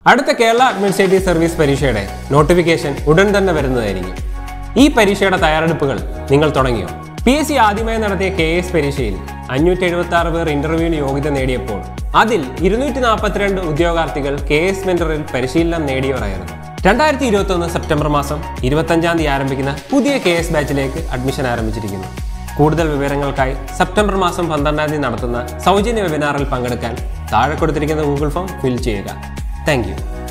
അടുത്ത Kerala administrative service പരീക്ഷയുടെ notification ഉടൻ തന്നെ വരുന്നതായിരിക്കും ഈ പരീക്ഷയുടെ തയ്യാറെടുപ്പുകൾ നിങ്ങൾ തുടങ്ങിയോ പി എസ് സി ആദ്യമായി നടത്തിയ കെ എസ് പരീക്ഷയിൽ അഞ്ഞൂറ്റി എഴുപത്തി ആറ് പേർ ഇന്റർവ്യൂവിന് യോഗ്യത നേടിയപ്പോൾ അതിൽ ഇരുന്നൂറ്റി നാൽപ്പത്തിരണ്ട് ഉദ്യോഗാർത്ഥികൾ കെ എസ് മെന്ററിൽ പരിശീലനം നേടിയവരായിരുന്നു രണ്ടായിരത്തി ഇരുപത്തി ഒന്ന് സെപ്റ്റംബർ മാസം ഇരുപത്തഞ്ചാം തീയതി ആരംഭിക്കുന്ന പുതിയ കെ എസ് ബാച്ചിലേക്ക് അഡ്മിഷൻ ആരംഭിച്ചിരിക്കുന്നു കൂടുതൽ വിവരങ്ങൾക്കായി സെപ്റ്റംബർ മാസം പന്ത്രണ്ടാം തീയതി നടത്തുന്ന സൗജന്യ വെബിനാറിൽ പങ്കെടുക്കാൻ താഴെ കൊടുത്തിരിക്കുന്ന ഗൂഗിൾ ഫോം ഫിൽ ചെയ്യുക താങ്ക്